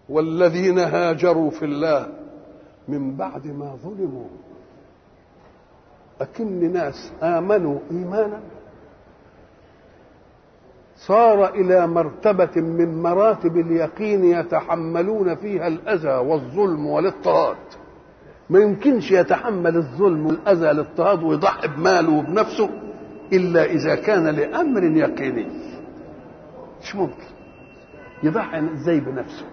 والذين هاجروا في الله من بعد ما ظلموا أكن ناس آمنوا إيمانا صار إلى مرتبة من مراتب اليقين يتحملون فيها الأذى والظلم والاضطهاد ما يمكنش يتحمل الظلم والأذى الاضطهاد ويضحي بماله وبنفسه إلا إذا كان لأمر يقيني مش ممكن يضحي ازاي بنفسه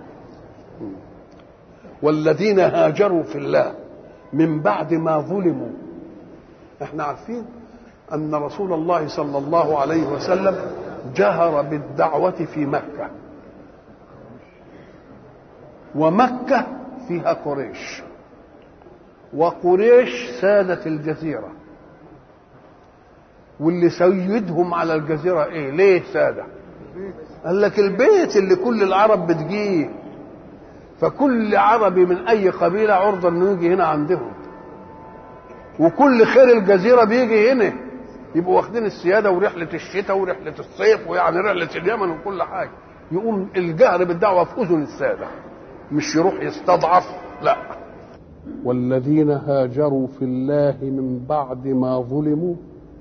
والذين هاجروا في الله من بعد ما ظلموا احنا عارفين ان رسول الله صلى الله عليه وسلم جهر بالدعوة في مكة ومكة فيها قريش وقريش سادة الجزيرة واللي سيدهم على الجزيرة ايه ليه سادة قال لك البيت اللي كل العرب بتجيه فكل عربي من اي قبيله عرضه انه يجي هنا عندهم وكل خير الجزيره بيجي هنا يبقوا واخدين السياده ورحله الشتاء ورحله الصيف ويعني رحله اليمن وكل حاجه يقوم الجهر بالدعوه في اذن الساده مش يروح يستضعف لا والذين هاجروا في الله من بعد ما ظلموا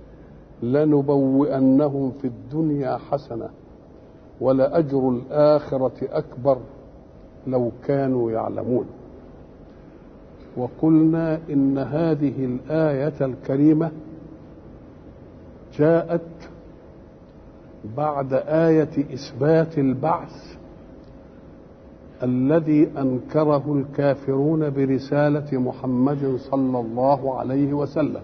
لنبوئنهم في الدنيا حسنه ولأجر الآخرة أكبر لو كانوا يعلمون وقلنا إن هذه الآية الكريمة جاءت بعد آية إثبات البعث الذي أنكره الكافرون برسالة محمد صلى الله عليه وسلم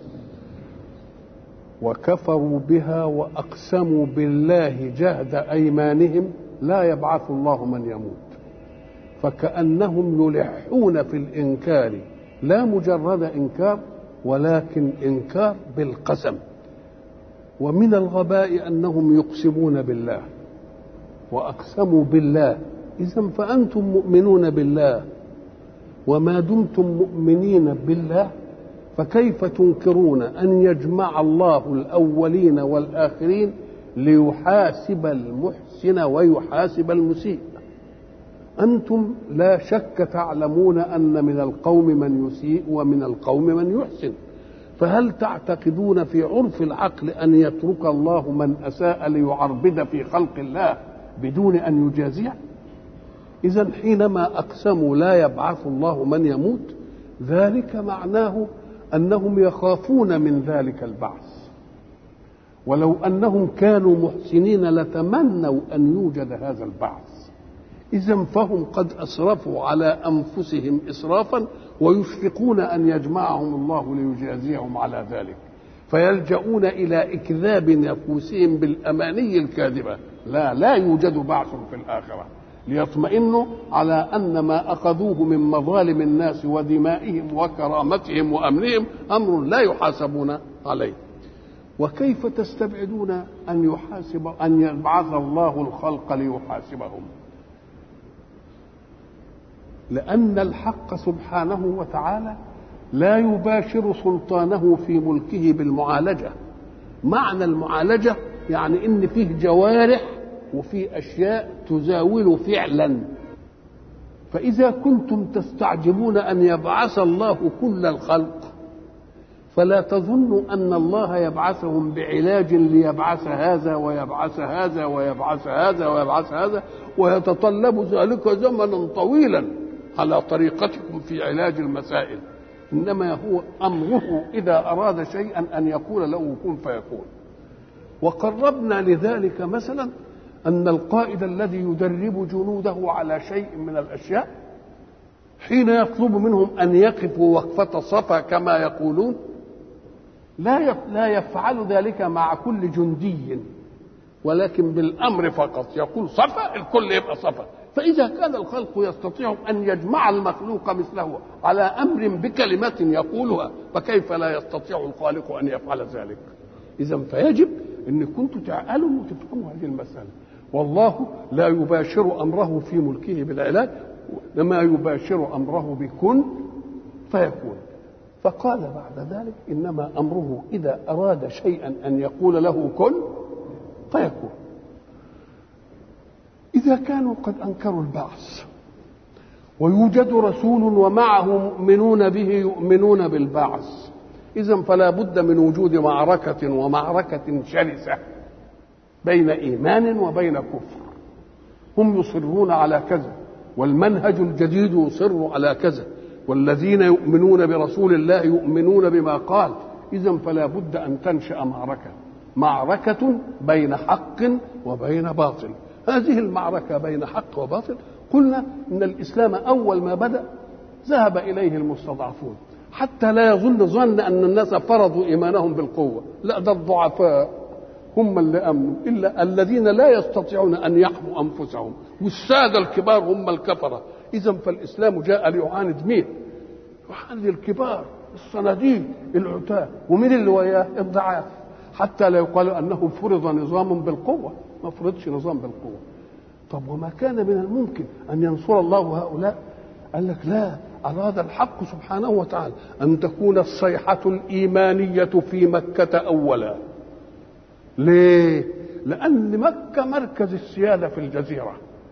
وكفروا بها واقسموا بالله جهد ايمانهم لا يبعث الله من يموت فكانهم يلحون في الانكار لا مجرد انكار ولكن انكار بالقسم ومن الغباء انهم يقسمون بالله واقسموا بالله اذا فانتم مؤمنون بالله وما دمتم مؤمنين بالله فكيف تنكرون ان يجمع الله الاولين والاخرين ليحاسب المحسن ويحاسب المسيء انتم لا شك تعلمون ان من القوم من يسيء ومن القوم من يحسن فهل تعتقدون في عرف العقل ان يترك الله من اساء ليعربد في خلق الله بدون ان يجازيه اذا حينما اقسموا لا يبعث الله من يموت ذلك معناه انهم يخافون من ذلك البعث ولو انهم كانوا محسنين لتمنوا ان يوجد هذا البعث اذا فهم قد اسرفوا على انفسهم اسرافا ويشفقون ان يجمعهم الله ليجازيهم على ذلك فيلجؤون الى اكذاب نفوسهم بالاماني الكاذبه لا لا يوجد بعث في الاخره ليطمئنوا على ان ما اخذوه من مظالم الناس ودمائهم وكرامتهم وامنهم امر لا يحاسبون عليه وكيف تستبعدون ان يحاسب ان يبعث الله الخلق ليحاسبهم لان الحق سبحانه وتعالى لا يباشر سلطانه في ملكه بالمعالجه معنى المعالجه يعني ان فيه جوارح وفي اشياء تزاول فعلا فاذا كنتم تستعجبون ان يبعث الله كل الخلق فلا تظنوا ان الله يبعثهم بعلاج ليبعث هذا ويبعث هذا ويبعث هذا ويبعث هذا ويتطلب ذلك زمنا طويلا على طريقتكم في علاج المسائل انما هو امره اذا اراد شيئا ان يقول له كن فيكون وقربنا لذلك مثلا أن القائد الذي يدرب جنوده على شيء من الأشياء حين يطلب منهم أن يقفوا وقفة صفا كما يقولون لا لا يفعل ذلك مع كل جندي ولكن بالأمر فقط يقول صفا الكل يبقى صفا فإذا كان الخلق يستطيع أن يجمع المخلوق مثله على أمر بكلمة يقولها فكيف لا يستطيع الخالق أن يفعل ذلك إذا فيجب أن كنتم تعقلوا وتفهموا هذه المسألة والله لا يباشر امره في ملكه بالعلاج انما يباشر امره بكن فيكون فقال بعد ذلك انما امره اذا اراد شيئا ان يقول له كن فيكون اذا كانوا قد انكروا البعث ويوجد رسول ومعه مؤمنون به يؤمنون بالبعث إذا فلا بد من وجود معركة ومعركة شرسة بين إيمان وبين كفر هم يصرون على كذا والمنهج الجديد يصر على كذا والذين يؤمنون برسول الله يؤمنون بما قال إذا فلا بد أن تنشأ معركة معركة بين حق وبين باطل هذه المعركة بين حق وباطل قلنا إن الإسلام أول ما بدأ ذهب إليه المستضعفون حتى لا يظن ظن أن الناس فرضوا إيمانهم بالقوة لا ده الضعفاء هم اللي امنوا الا الذين لا يستطيعون ان يحموا انفسهم والساده الكبار هم الكفره اذا فالاسلام جاء ليعاند مين؟ يعاند الكبار الصناديق العتاه ومين اللي وياه؟ الضعاف حتى لا يقال انه فرض نظام بالقوه ما فرضش نظام بالقوه طب وما كان من الممكن ان ينصر الله هؤلاء قال لك لا أراد الحق سبحانه وتعالى أن تكون الصيحة الإيمانية في مكة أولا ليه؟ لأن مكة مركز السيادة في الجزيرة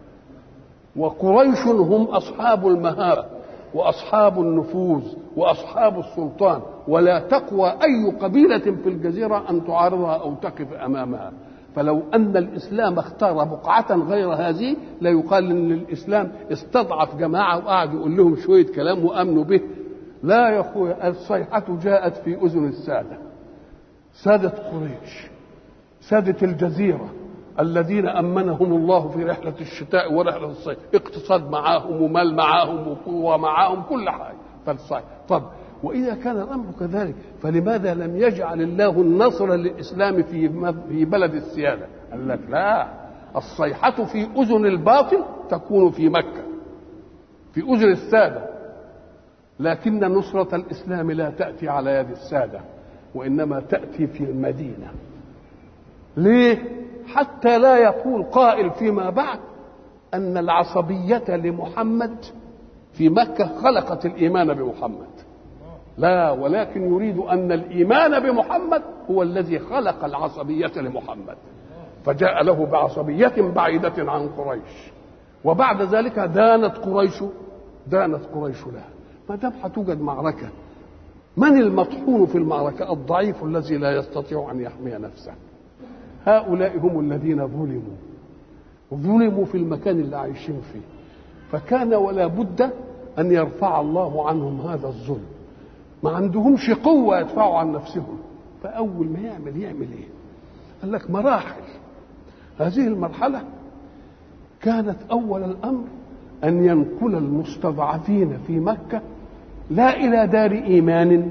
وقريش هم أصحاب المهابة وأصحاب النفوذ وأصحاب السلطان ولا تقوى أي قبيلة في الجزيرة أن تعارضها أو تقف أمامها فلو أن الإسلام اختار بقعة غير هذه لا يقال أن الإسلام استضعف جماعة وقعد يقول لهم شوية كلام وأمنوا به لا يا أخويا الصيحة جاءت في أذن السادة سادة قريش سادة الجزيرة الذين أمنهم الله في رحلة الشتاء ورحلة الصيف اقتصاد معاهم ومال معاهم وقوة معاهم كل حاجة فالصيف طب وإذا كان الأمر كذلك فلماذا لم يجعل الله النصر للإسلام في في بلد السيادة قال لك لا الصيحة في أذن الباطل تكون في مكة في أذن السادة لكن نصرة الإسلام لا تأتي على يد السادة وإنما تأتي في المدينة ليه حتى لا يقول قائل فيما بعد ان العصبيه لمحمد في مكه خلقت الايمان بمحمد لا ولكن يريد ان الايمان بمحمد هو الذي خلق العصبيه لمحمد فجاء له بعصبيه بعيده عن قريش وبعد ذلك دانت قريش دانت قريش لها ما دام هتوجد معركه من المطحون في المعركه الضعيف الذي لا يستطيع ان يحمي نفسه هؤلاء هم الذين ظلموا ظلموا في المكان اللي عايشين فيه فكان ولا بد ان يرفع الله عنهم هذا الظلم ما عندهمش قوه يدفعوا عن نفسهم فاول ما يعمل يعمل ايه قال لك مراحل هذه المرحله كانت اول الامر ان ينقل المستضعفين في مكه لا الى دار ايمان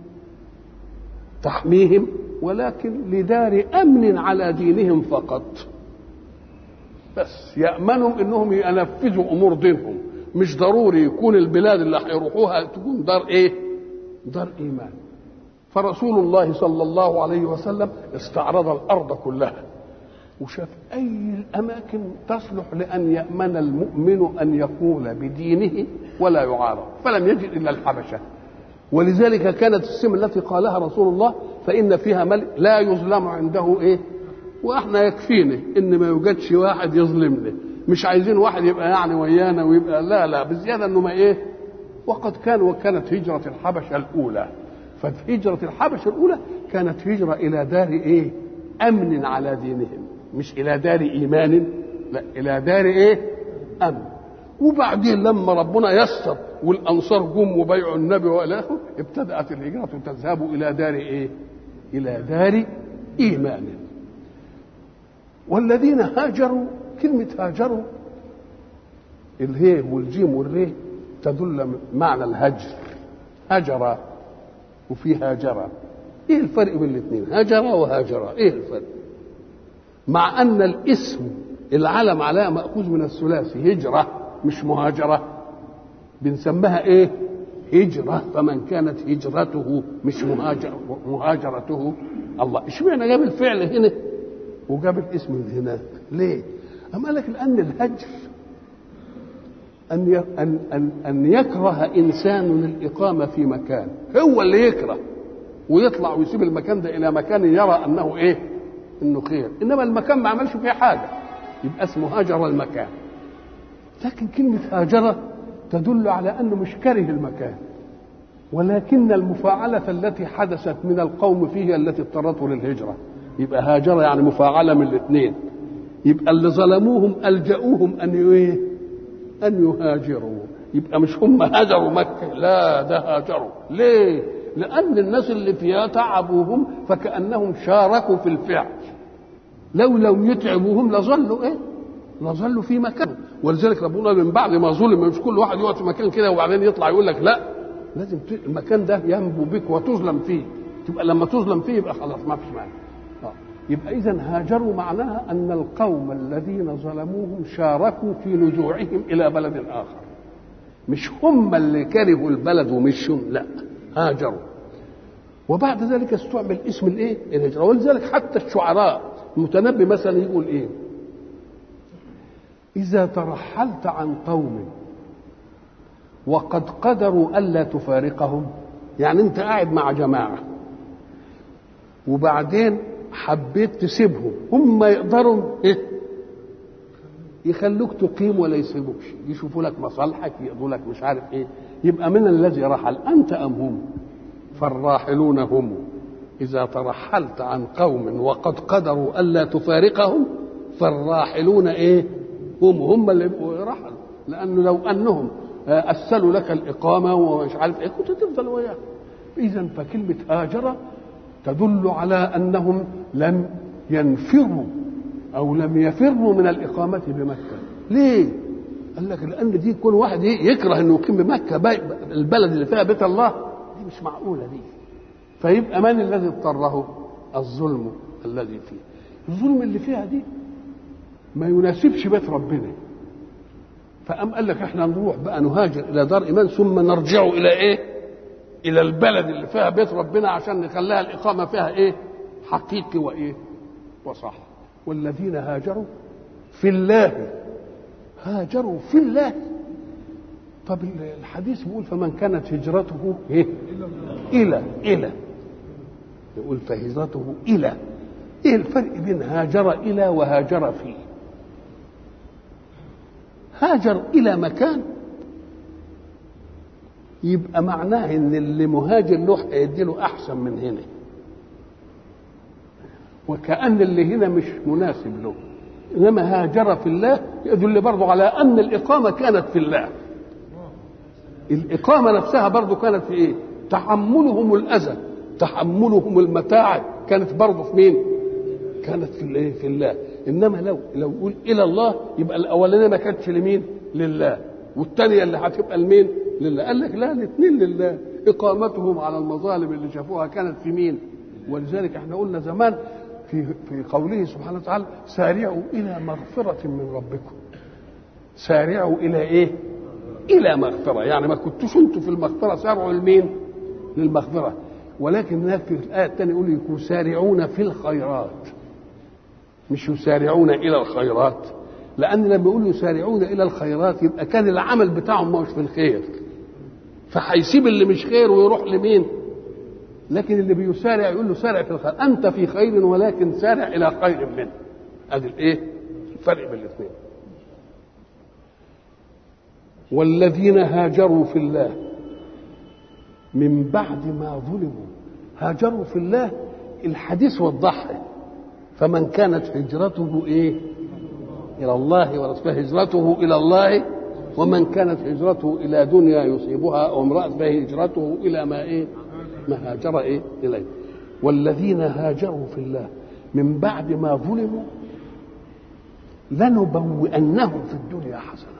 تحميهم ولكن لدار امن على دينهم فقط بس يامنوا انهم ينفذوا امور دينهم مش ضروري يكون البلاد اللي هيروحوها تكون دار ايه دار ايمان فرسول الله صلى الله عليه وسلم استعرض الارض كلها وشاف اي الاماكن تصلح لان يامن المؤمن ان يقول بدينه ولا يعارض فلم يجد الا الحبشه ولذلك كانت السم التي قالها رسول الله فإن فيها ملك لا يظلم عنده إيه وإحنا يكفينا إن ما يوجدش واحد يظلمنا مش عايزين واحد يبقى يعني ويانا ويبقى لا لا بزيادة إنه ما إيه وقد كان وكانت هجرة الحبشة الأولى فهجرة الحبشة الأولى كانت هجرة إلى دار إيه أمن على دينهم مش إلى دار إيمان لا إلى دار إيه أمن وبعدين لما ربنا يسر والانصار جم وبيعوا النبي والى اخره ابتدات الهجره تذهب الى دار ايه؟ الى دار ايمان. والذين هاجروا كلمه هاجروا الهي والجيم والري تدل معنى الهجر هجر وفي هاجر ايه الفرق بين الاثنين هجر وهاجر ايه الفرق مع ان الاسم العلم عليها ماخوذ من الثلاثي هجره مش مهاجره بنسميها ايه هجرة فمن كانت هجرته مش مهاجر مهاجرته الله اشمعنى جاب الفعل هنا وجاب الاسم هناك ليه؟ أما قال لك لأن الهجر أن أن أن أن يكره إنسان الإقامة في مكان هو اللي يكره ويطلع ويسيب المكان ده إلى مكان يرى أنه إيه؟ إنه خير إنما المكان ما عملش فيه حاجة يبقى اسمه هاجر المكان لكن كلمة هاجرة تدل على انه مش كره المكان ولكن المفاعلة التي حدثت من القوم فيه التي اضطرته للهجرة يبقى هاجر يعني مفاعلة من الاثنين يبقى اللي ظلموهم ألجأوهم أن إيه؟ أن يهاجروا يبقى مش هم هاجروا مكة لا ده هاجروا ليه؟ لأن الناس اللي فيها تعبوهم فكأنهم شاركوا في الفعل لو لم يتعبوهم لظلوا إيه؟ لظلوا في مكان ولذلك ربنا من بعد ما ظلم مش كل واحد يقعد في مكان كده وبعدين يطلع يقول لك لا لازم المكان ده ينبو بك وتظلم فيه تبقى لما تظلم فيه يبقى خلاص ما فيش معنى يبقى اذا هاجروا معناها ان القوم الذين ظلموهم شاركوا في نزوعهم الى بلد اخر مش هم اللي كرهوا البلد ومشوا لا هاجروا وبعد ذلك استعمل اسم الايه الهجره ولذلك حتى الشعراء المتنبي مثلا يقول ايه اذا ترحلت عن قوم وقد قدروا الا تفارقهم يعني انت قاعد مع جماعه وبعدين حبيت تسيبهم هم يقدروا ايه يخلوك تقيم ولا يسيبوكش يشوفوا لك مصالحك يقضوا لك مش عارف ايه يبقى من الذي رحل انت ام هم فالراحلون هم اذا ترحلت عن قوم وقد قدروا الا تفارقهم فالراحلون ايه هم هم اللي رحلوا لانه لو انهم أسلوا لك الإقامة ومش عارف إيه كنت تفضل وياه إذا فكلمة هاجر تدل على أنهم لم ينفروا أو لم يفروا من الإقامة بمكة ليه؟ قال لك لأن دي كل واحد يكره إنه يقيم بمكة البلد اللي فيها بيت الله دي مش معقولة دي فيبقى من الذي اضطره؟ الظلم الذي فيه الظلم اللي فيها دي ما يناسبش بيت ربنا فقام قال لك احنا نروح بقى نهاجر الى دار ايمان ثم نرجع الى ايه؟ الى البلد اللي فيها بيت ربنا عشان نخليها الاقامه فيها ايه؟ حقيقي وايه؟ وصح والذين هاجروا في الله هاجروا في الله طب الحديث بيقول فمن كانت هجرته ايه؟ الى الى يقول فهجرته الى ايه الفرق بين هاجر الى وهاجر فيه؟ هاجر الى مكان يبقى معناه ان اللي مهاجر له هيدي له احسن من هنا وكأن اللي هنا مش مناسب له انما هاجر في الله يدل برضه على ان الاقامه كانت في الله الاقامه نفسها برضه كانت في ايه تحملهم الاذى تحملهم المتاعب كانت برضه في مين كانت في الايه في الله انما لو لو يقول الى الله يبقى الاولانيه ما كانتش لمين لله والثانيه اللي هتبقى لمين لله قال لك لا الاثنين لله اقامتهم على المظالم اللي شافوها كانت في مين ولذلك احنا قلنا زمان في في قوله سبحانه وتعالى سارعوا الى مغفره من ربكم سارعوا الى ايه الى مغفره يعني ما كنتوش انتوا في المغفره سارعوا لمين للمغفره ولكن هناك في الايه الثانيه يقول يسارعون في الخيرات مش يسارعون الى الخيرات لان لما يقول يسارعون الى الخيرات يبقى كان العمل بتاعهم مش في الخير فهيسيب اللي مش خير ويروح لمين لكن اللي بيسارع يقول له سارع في الخير انت في خير ولكن سارع الى خير منه ادي الايه الفرق بين الاثنين والذين هاجروا في الله من بعد ما ظلموا هاجروا في الله الحديث وضحها فمن كانت هجرته ايه الى الله ورسوله هجرته الى الله ومن كانت هجرته الى دنيا يصيبها او امراه فهجرته الى ما ايه ما هاجر ايه اليه والذين هاجروا في الله من بعد ما ظلموا لنبوئنهم في الدنيا حسنه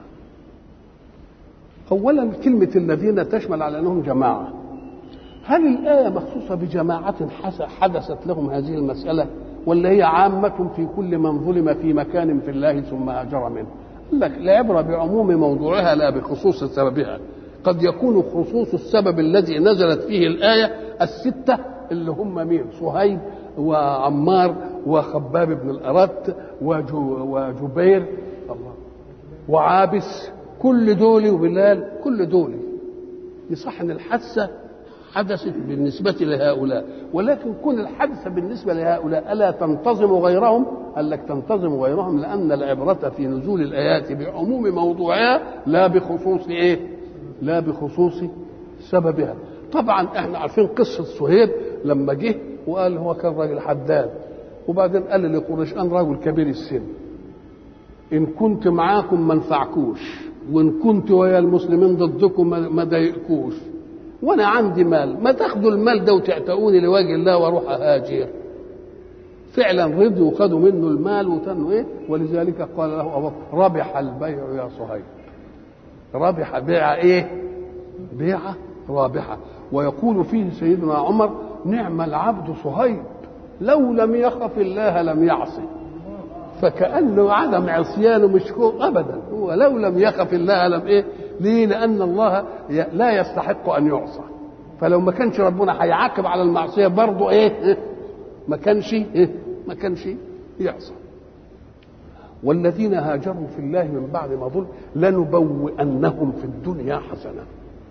اولا كلمه الذين تشمل على انهم جماعه هل الايه مخصوصه بجماعه حدثت لهم هذه المساله ولا هي عامة في كل من ظلم في مكان في الله ثم هاجر منه قال لك العبرة بعموم موضوعها لا بخصوص سببها قد يكون خصوص السبب الذي نزلت فيه الآية الستة اللي هم مين صهيب وعمار وخباب بن الأرت وجبير الله وعابس كل دول وبلال كل دول يصح ان الحادثه حدثت بالنسبة لهؤلاء ولكن كون الحادثة بالنسبة لهؤلاء ألا تنتظم غيرهم قال لك تنتظم غيرهم لأن العبرة في نزول الآيات بعموم موضوعها لا بخصوص إيه لا بخصوص سببها طبعا احنا عارفين قصه صهيب لما جه وقال هو كان راجل حداد وبعدين قال لقريش انا راجل كبير السن ان كنت معاكم ما انفعكوش وان كنت ويا المسلمين ضدكم ما ضايقكوش وانا عندي مال ما تاخدوا المال ده وتعتقوني لوجه الله واروح اهاجر فعلا رضوا وخدوا منه المال وتنوا ايه ولذلك قال له ابو بكر ربح البيع يا صهيب ربح بيع ايه بيعه رابحه ويقول فيه سيدنا عمر نعم العبد صهيب لو لم يخف الله لم يعصي فكأنه عدم عصيانه مش هو أبدا هو لو لم يخف الله لم إيه ليه لأن الله لا يستحق أن يعصى فلو ما كانش ربنا هيعاقب على المعصية برضه إيه ما كانش إيه ما كانش يعصى والذين هاجروا في الله من بعد ما ظلم لنبوئنهم في الدنيا حسنة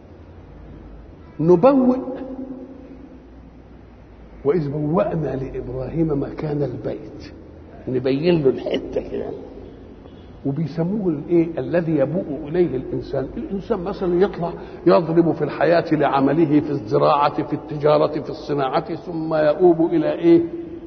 نبوئ وإذ بوأنا لإبراهيم مكان البيت نبين له الحتة كده وبيسموه الايه الذي يبوء اليه الانسان الانسان مثلا يطلع يضرب في الحياه لعمله في الزراعه في التجاره في الصناعه ثم يؤوب الى ايه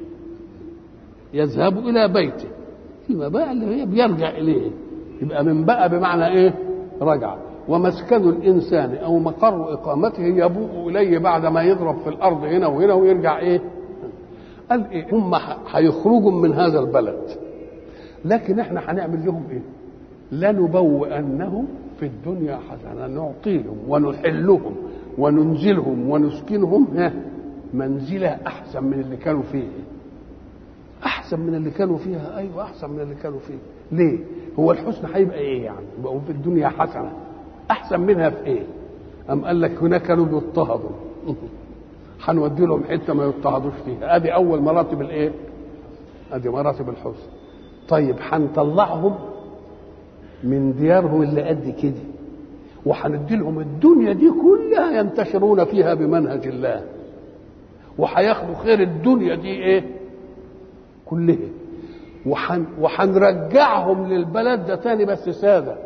يذهب الى بيته المباء اللي هي بيرجع اليه يبقى من بقى بمعنى ايه رجع ومسكن الانسان او مقر اقامته يبوء اليه بعد ما يضرب في الارض هنا وهنا ويرجع ايه قال ايه هم هيخرجوا من هذا البلد لكن احنا هنعمل لهم ايه لنبوئنهم في الدنيا حسنة نعطيهم ونحلهم وننزلهم ونسكنهم ها منزلة أحسن من اللي كانوا فيه أحسن من اللي كانوا فيها أيوة أحسن من اللي كانوا فيه ليه هو الحسن هيبقى إيه يعني يبقوا في الدنيا حسنة أحسن منها في إيه أم قال لك هناك كانوا بيضطهدوا هنودي لهم حته ما يضطهدوش فيها ادي اول مراتب الايه ادي مراتب الحسن طيب هنطلعهم من ديارهم اللي قد كده وهندي لهم الدنيا دي كلها ينتشرون فيها بمنهج الله وهياخدوا خير الدنيا دي ايه كلها وحن وهنرجعهم للبلد ده تاني بس ساده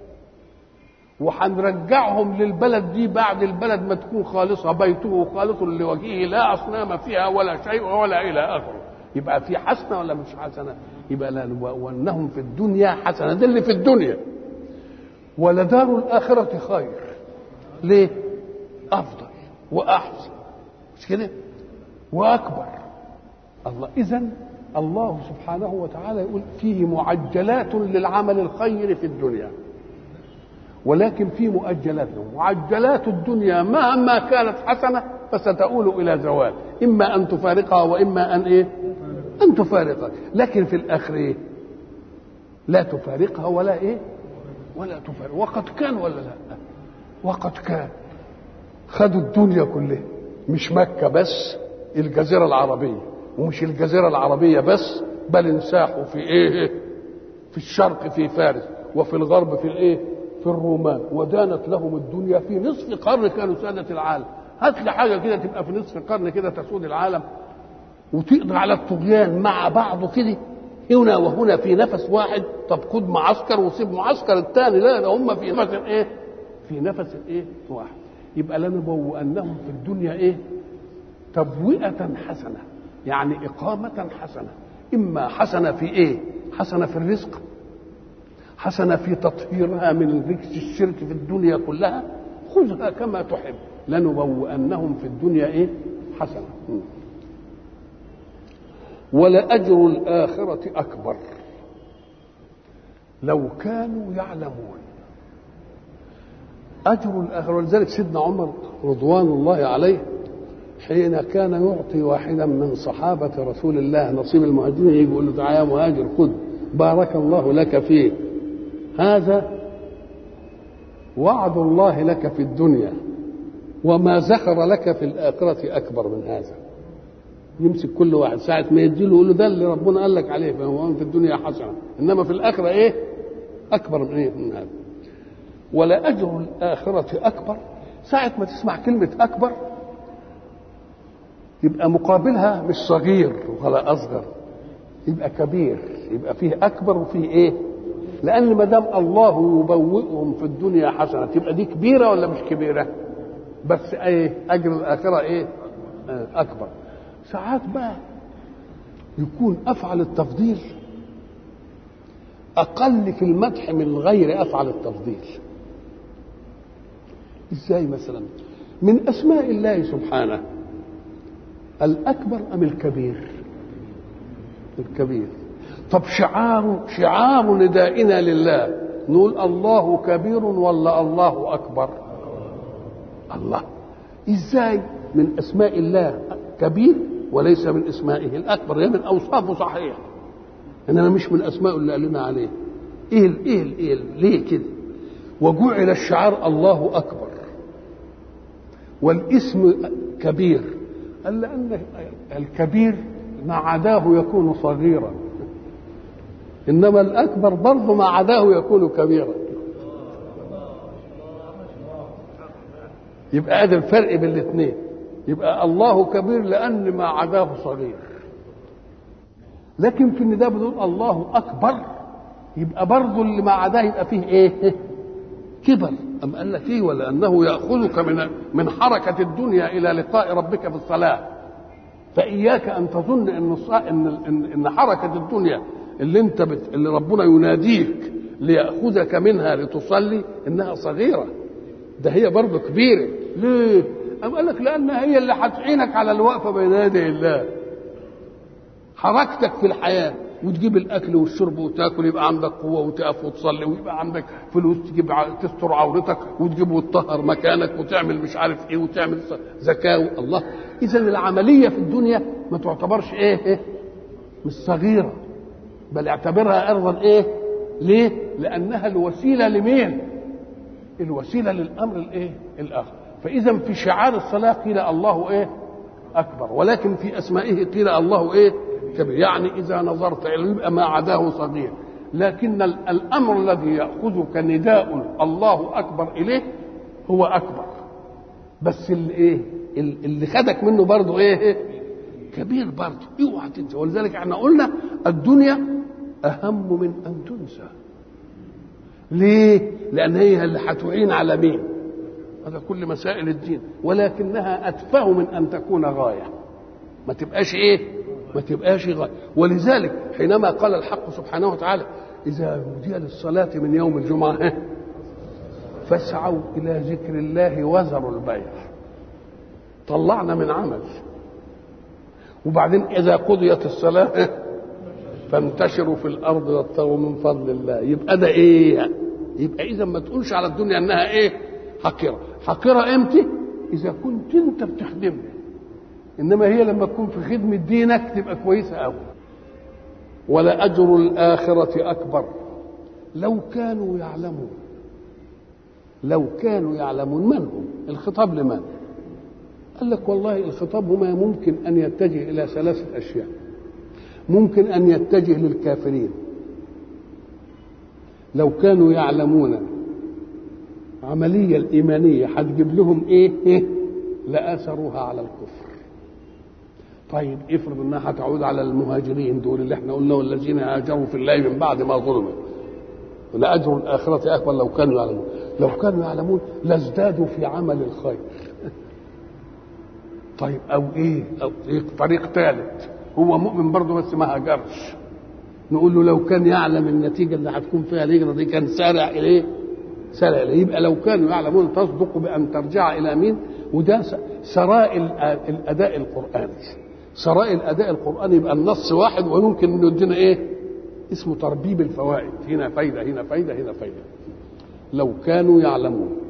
وهنرجعهم للبلد دي بعد البلد ما تكون خالصة بيته خالص لوجهه لا أصنام فيها ولا شيء ولا إلى آخره يبقى في حسنة ولا مش حسنة يبقى لا وأنهم في الدنيا حسنة ده اللي في الدنيا ولدار الآخرة خير ليه أفضل وأحسن مش كده وأكبر الله إذا الله سبحانه وتعالى يقول فيه معجلات للعمل الخير في الدنيا ولكن في مؤجلات معجلات الدنيا مهما كانت حسنة فستؤول إلى زوال إما أن تفارقها وإما أن إيه أن تفارقها لكن في الآخر إيه لا تفارقها ولا إيه ولا تفارق وقد كان ولا لا وقد كان خدوا الدنيا كلها مش مكة بس الجزيرة العربية ومش الجزيرة العربية بس بل انساحوا في ايه في الشرق في فارس وفي الغرب في الايه في الرومان ودانت لهم الدنيا في نصف قرن كانوا سادة العالم هات لي حاجة كده تبقى في نصف قرن كده تسود العالم وتقضي على الطغيان مع بعضه كده هنا وهنا في نفس واحد طب خد معسكر وسيب معسكر الثاني لا ده هم في نفس ايه في نفس ايه واحد يبقى لنبوأنهم في الدنيا ايه تبوئة حسنة يعني إقامة حسنة إما حسنة في إيه حسنة في الرزق حسنة في تطهيرها من رجس الشرك في الدنيا كلها خذها كما تحب لنبوأنهم في الدنيا إيه حسنة ولأجر الآخرة أكبر لو كانوا يعلمون أجر الآخرة ولذلك سيدنا عمر رضوان الله عليه حين كان يعطي واحدا من صحابة رسول الله نصيب المهاجرين يجي يقول له تعالى يا مهاجر خذ بارك الله لك فيه هذا وعد الله لك في الدنيا وما زخر لك في الآخرة أكبر من هذا يمسك كل واحد ساعة ما يديله يقول له ده اللي ربنا قال لك عليه فهو في الدنيا حسنة إنما في الآخرة إيه أكبر من إيه من هذا ولأجر الآخرة أكبر ساعة ما تسمع كلمة أكبر يبقى مقابلها مش صغير ولا أصغر يبقى كبير يبقى فيه أكبر وفيه إيه لان ما دام الله يبوئهم في الدنيا حسنه تبقى دي كبيره ولا مش كبيره بس ايه اجر الاخره ايه آه اكبر ساعات بقى يكون افعل التفضيل اقل في المدح من غير افعل التفضيل ازاي مثلا من اسماء الله سبحانه الاكبر ام الكبير الكبير طب شعار شعار ندائنا لله نقول الله كبير ولا الله اكبر الله ازاي من اسماء الله كبير وليس من اسمائه الاكبر هي من اوصافه صحيح انما مش من اسمائه اللي قال لنا عليه ايه ال ايه ال ايه ال ليه كده وجعل الشعار الله اكبر والاسم كبير قال لان الكبير ما عداه يكون صغيرا انما الاكبر برضه ما عداه يكون كبيرا يبقى هذا الفرق بين الاثنين يبقى الله كبير لان ما عداه صغير لكن في النداء بنقول الله اكبر يبقى برضه اللي ما عداه يبقى فيه ايه كبر أم قال لك ايه ولا انه ياخذك من من حركه الدنيا الى لقاء ربك في الصلاه فاياك ان تظن ان ان ان, إن حركه الدنيا اللي انت بت... اللي ربنا يناديك ليأخذك منها لتصلي انها صغيره ده هي برضه كبيره ليه؟ أم قال لك لأنها هي اللي هتعينك على الوقفة بين يدي الله حركتك في الحياة وتجيب الأكل والشرب وتاكل يبقى عندك قوة وتقف وتصلي ويبقى عندك فلوس تجيب تستر عورتك وتجيب وتطهر مكانك وتعمل مش عارف ايه وتعمل زكاة الله إذا العملية في الدنيا ما تعتبرش ايه, إيه؟ مش صغيرة بل اعتبرها أرضا ايه ليه لأنها الوسيلة لمين الوسيلة للأمر الايه الآخر فإذا في شعار الصلاة قيل الله ايه أكبر ولكن في أسمائه قيل الله ايه كبير يعني إذا نظرت إليه يبقى ما عداه صغير لكن الأمر الذي يأخذك نداء الله أكبر إليه هو أكبر بس اللي ايه اللي خدك منه برضه ايه كبير برضه اوعى تنسى ولذلك احنا قلنا الدنيا اهم من ان تنسى ليه لان هي اللي هتعين على مين هذا كل مسائل الدين ولكنها اتفه من ان تكون غايه ما تبقاش ايه ما تبقاش غايه ولذلك حينما قال الحق سبحانه وتعالى اذا نودي للصلاه من يوم الجمعه فاسعوا الى ذكر الله وذروا البيع طلعنا من عمل وبعدين اذا قضيت الصلاه فانتشروا في الارض وابتغوا من فضل الله يبقى ده ايه يبقى اذا ما تقولش على الدنيا انها ايه حقيره حقيره امتى اذا كنت انت بتخدمها انما هي لما تكون في خدمه دينك تبقى كويسه قوي ولأجر الآخرة أكبر لو كانوا يعلمون لو كانوا يعلمون من هم الخطاب لمن قال لك والله الخطاب هما ممكن أن يتجه إلى ثلاثة أشياء ممكن أن يتجه للكافرين لو كانوا يعلمون عملية الإيمانية هتجيب لهم إيه, إيه؟ لآثروها على الكفر طيب افرض انها هتعود على المهاجرين دول اللي احنا قلنا والذين هاجروا في الله من بعد ما ظلموا لأجر الآخرة أكبر لو كانوا يعلمون لو كانوا يعلمون لازدادوا في عمل الخير طيب أو إيه أو إيه طريق ثالث هو مؤمن برضه بس ما هاجرش نقول له لو كان يعلم النتيجة اللي هتكون فيها الهجرة دي كان سارع إليه سارع إليه يبقى لو كانوا يعلمون تصدق بأن ترجع إلى مين وده سراء الأداء القرآني سراء الاداء القراني يبقى النص واحد ويمكن انه يدينا ايه اسمه تربيب الفوائد هنا فايده هنا فايده هنا فايده لو كانوا يعلمون